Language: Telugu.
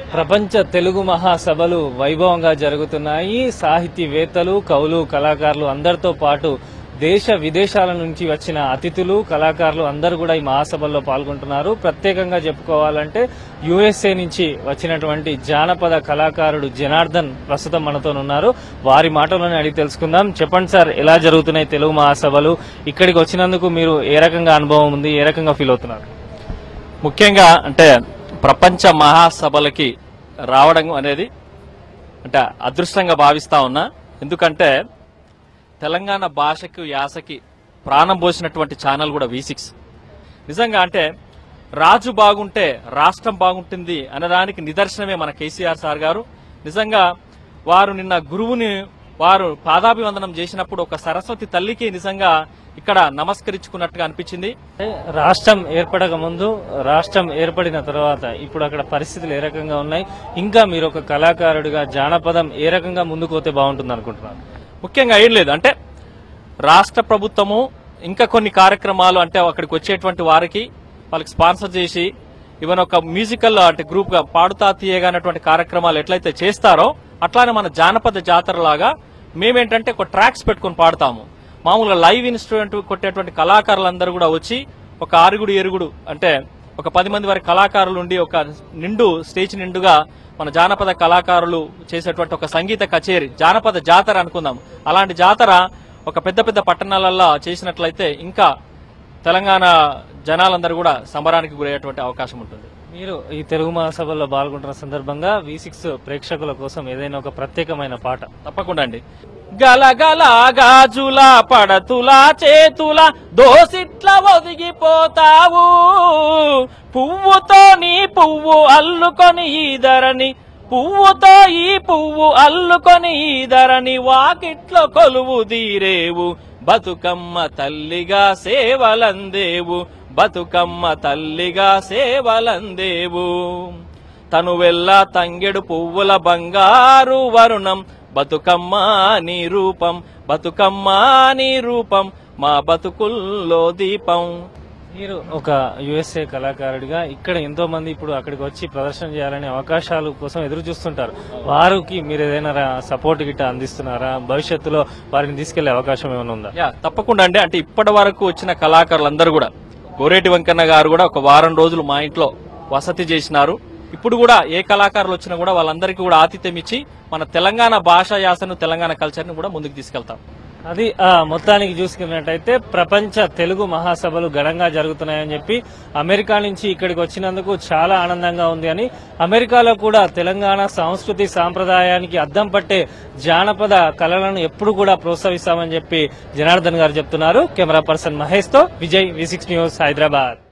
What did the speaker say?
ప్రపంచ తెలుగు మహాసభలు వైభవంగా జరుగుతున్నాయి సాహితీవేత్తలు కవులు కళాకారులు అందరితో పాటు దేశ విదేశాల నుంచి వచ్చిన అతిథులు కళాకారులు అందరూ కూడా ఈ మహాసభల్లో పాల్గొంటున్నారు ప్రత్యేకంగా చెప్పుకోవాలంటే యుఎస్ఏ నుంచి వచ్చినటువంటి జానపద కళాకారుడు జనార్దన్ ప్రస్తుతం మనతో ఉన్నారు వారి మాటలోనే అడిగి తెలుసుకుందాం చెప్పండి సార్ ఎలా జరుగుతున్నాయి తెలుగు మహాసభలు ఇక్కడికి వచ్చినందుకు మీరు ఏ రకంగా అనుభవం ఉంది ఏ రకంగా ఫీల్ అవుతున్నారు ముఖ్యంగా అంటే ప్రపంచ మహాసభలకి రావడం అనేది అంటే అదృష్టంగా భావిస్తా ఉన్నా ఎందుకంటే తెలంగాణ భాషకు యాసకి ప్రాణం పోసినటువంటి ఛానల్ కూడా వి సిక్స్ నిజంగా అంటే రాజు బాగుంటే రాష్ట్రం బాగుంటుంది అనడానికి నిదర్శనమే మన కేసీఆర్ సార్ గారు నిజంగా వారు నిన్న గురువుని వారు పాదాభివందనం చేసినప్పుడు ఒక సరస్వతి తల్లికి నిజంగా ఇక్కడ నమస్కరించుకున్నట్టుగా అనిపించింది అంటే రాష్ట్రం ఏర్పడక ముందు రాష్ట్రం ఏర్పడిన తర్వాత ఇప్పుడు అక్కడ పరిస్థితులు ఏ రకంగా ఉన్నాయి ఇంకా మీరు ఒక కళాకారుడిగా జానపదం ఏ రకంగా ముందుకు పోతే బాగుంటుంది అనుకుంటున్నారు ముఖ్యంగా ఏం లేదు అంటే రాష్ట్ర ప్రభుత్వము ఇంకా కొన్ని కార్యక్రమాలు అంటే అక్కడికి వచ్చేటువంటి వారికి వాళ్ళకి స్పాన్సర్ చేసి ఈవెన్ ఒక మ్యూజికల్ అంటే గ్రూప్ గా పాడుతా తీయగా అన్నటువంటి కార్యక్రమాలు ఎట్లయితే చేస్తారో అట్లానే మన జానపద జాతర లాగా మేమేంటంటే ఒక ట్రాక్స్ పెట్టుకొని పాడతాము మామూలుగా లైవ్ ఇన్స్ట్రుమెంట్ కొట్టేటువంటి కళాకారులందరూ కూడా వచ్చి ఒక ఆరుగుడు ఎరుగుడు అంటే ఒక పది మంది వారి కళాకారులు ఉండి ఒక నిండు స్టేజ్ నిండుగా మన జానపద కళాకారులు చేసేటువంటి ఒక సంగీత కచేరీ జానపద జాతర అనుకుందాం అలాంటి జాతర ఒక పెద్ద పెద్ద పట్టణాలలో చేసినట్లయితే ఇంకా తెలంగాణ జనాలందరూ కూడా సంబరానికి గురయ్యేటువంటి అవకాశం ఉంటుంది మీరు ఈ తెలుగు మహాసభల్లో పాల్గొంటున్న సందర్భంగా వి సిక్స్ ప్రేక్షకుల కోసం ఏదైనా ఒక ప్రత్యేకమైన పాట తప్పకుండా అండి గలగల గాజుల పడతుల చేతుల దోసిట్ల ఒదిగిపోతావు పువ్వుతో నీ పువ్వు అల్లుకొని ఈ ధరని పువ్వుతో ఈ పువ్వు అల్లుకొని ఈ ధరని వాకిట్లో కొలువు దీరేవు బతుకమ్మ తల్లిగా సేవలందేవు బతుకమ్మ తల్లిగా సేవలందేవు తను వెళ్ళ తంగెడు పువ్వుల బంగారు వరుణం బతుకమ్మ నీ రూపం బతుకమ్మ నీ రూపం మా బతుకుల్లో దీపం మీరు ఒక యుఎస్ఏ కళాకారుడిగా ఇక్కడ ఎంతో మంది ఇప్పుడు అక్కడికి వచ్చి ప్రదర్శన చేయాలనే అవకాశాల కోసం ఎదురు చూస్తుంటారు వారికి మీరు ఏదైనా సపోర్ట్ గిట్ట అందిస్తున్నారా భవిష్యత్తులో వారిని తీసుకెళ్లే అవకాశం ఏమైనా ఉందా యా తప్పకుండా అండి అంటే ఇప్పటి వరకు వచ్చిన కళాకారులందరూ కూడా గోరేటి వెంకన్న గారు కూడా ఒక వారం రోజులు మా ఇంట్లో వసతి చేసినారు ఇప్పుడు కూడా ఏ కళాకారులు వచ్చినా కూడా వాళ్ళందరికీ కూడా ఆతిథ్యం ఇచ్చి మన తెలంగాణ భాష యాసను తెలంగాణ కల్చర్ని కూడా ముందుకు తీసుకెళ్తాం అది ఆ మొత్తానికి చూసుకున్నట్టయితే ప్రపంచ తెలుగు మహాసభలు ఘనంగా జరుగుతున్నాయని చెప్పి అమెరికా నుంచి ఇక్కడికి వచ్చినందుకు చాలా ఆనందంగా ఉంది అని అమెరికాలో కూడా తెలంగాణ సంస్కృతి సాంప్రదాయానికి అద్దం పట్టే జానపద కళలను ఎప్పుడు కూడా ప్రోత్సహిస్తామని చెప్పి జనార్దన్ గారు చెప్తున్నారు కెమెరా పర్సన్ మహేష్ తో Vijay V six news Hyderabad